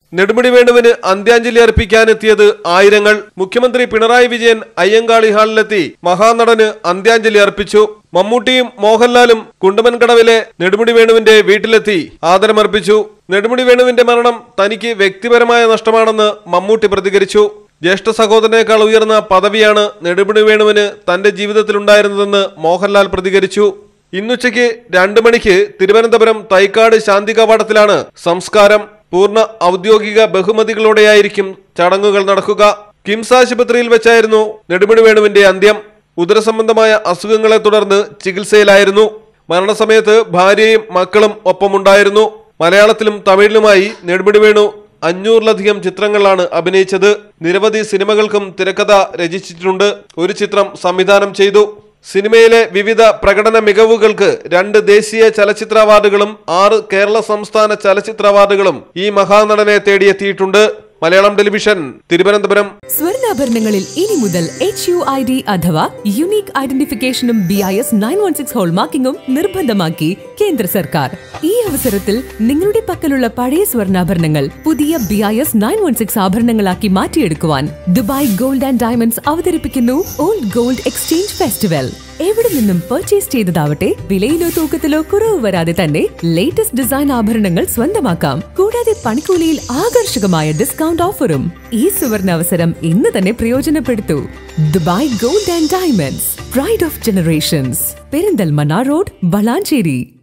നെടുമുടി വേണുവിന് അന്ത്യാഞ്ജലി അർപ്പിക്കാനെത്തിയത് ആയിരങ്ങൾ മുഖ്യമന്ത്രി പിണറായി വിജയൻ അയ്യങ്കാളി ഹാളിലെത്തി മഹാനടന് അന്ത്യാഞ്ജലി അർപ്പിച്ചു മമ്മൂട്ടിയും മോഹൻലാലും കുണ്ടുമൻകടവിലെ നെടുമുടി വേണുവിന്റെ വീട്ടിലെത്തി ആദരമർപ്പിച്ചു നെടുമുടി വേണുവിന്റെ മരണം തനിക്ക് വ്യക്തിപരമായ നഷ്ടമാണെന്ന് മമ്മൂട്ടി പ്രതികരിച്ചു ജ്യേഷ്ഠ സഹോദരനേക്കാൾ ഉയർന്ന പദവിയാണ് നെടുമുടി വേണുവിന് തന്റെ ജീവിതത്തിലുണ്ടായിരുന്നതെന്ന് മോഹൻലാൽ പ്രതികരിച്ചു ഇന്നുച്ചയ്ക്ക് രണ്ടു മണിക്ക് തിരുവനന്തപുരം തൈക്കാട് ശാന്തി കവാടത്തിലാണ് സംസ്കാരം പൂർണ്ണ ഔദ്യോഗിക ബഹുമതികളോടെയായിരിക്കും ചടങ്ങുകൾ നടക്കുക കിംസ് ആശുപത്രിയിൽ വെച്ചായിരുന്നു നെടുമുടി വേണുവിന്റെ അന്ത്യം ഉദരസംബന്ധമായ അസുഖങ്ങളെ തുടർന്ന് ചികിത്സയിലായിരുന്നു മരണസമയത്ത് ഭാര്യയും മക്കളും ഒപ്പമുണ്ടായിരുന്നു മലയാളത്തിലും തമിഴിലുമായി നെടുമുടി വേണു അഞ്ഞൂറിലധികം ചിത്രങ്ങളിലാണ് അഭിനയിച്ചത് നിരവധി സിനിമകൾക്കും തിരക്കഥ രചിച്ചിട്ടുണ്ട് ഒരു ചിത്രം സംവിധാനം ചെയ്തു സിനിമയിലെ വിവിധ പ്രകടന മികവുകൾക്ക് രണ്ട് ദേശീയ ചലച്ചിത്ര അവാർഡുകളും ആറ് കേരള സംസ്ഥാന ചലച്ചിത്ര അവാർഡുകളും ഈ മഹാനടനെ തേടിയെത്തിയിട്ടുണ്ട് മലയാളം ടെലിവിഷൻ തിരുവനന്തപുരം സ്വർണ്ണാഭരണങ്ങളിൽ ഇനി മുതൽ എച്ച് യു ഐ ഡി അഥവാ യുണീക് ഐഡന്റിഫിക്കേഷനും B I S nine one six ഹോൾമാർക്കിംഗും നിർബന്ധമാക്കി കേന്ദ്ര സർക്കാർ ഈ അവസരത്തിൽ നിങ്ങളുടെ പക്കലുള്ള പഴയ സ്വർണ്ണാഭരണങ്ങൾ പുതിയ B I S nine one six ആഭരണങ്ങളാക്കി മാറ്റിയെടുക്കുവാൻ ദുബായ് ഗോൾഡ് ആൻഡ് ഡയമണ്ട്സ് അവതരിപ്പിക്കുന്നു ഓൾഡ് ഗോൾഡ് എക്സ്ചേഞ്ച് ഫെസ്റ്റിവൽ എവിടെ നിന്നും പർച്ചേസ് ചെയ്തതാവട്ടെ വിലയിലോ തൂക്കത്തിലോ കുറവ് വരാതെ തന്നെ ലേറ്റസ്റ്റ് ഡിസൈൻ ആഭരണങ്ങൾ സ്വന്തമാക്കാം കൂടാതെ പണിക്കൂലിയിൽ ആകർഷകമായ ഡിസ്കൗണ്ട് ഓഫറും ഈ സുവർണ അവസരം ഇന്ന് തന്നെ പ്രയോജനപ്പെടുത്തൂ Dubai gold and diamonds pride of generations Perinthalmanna road Valanchery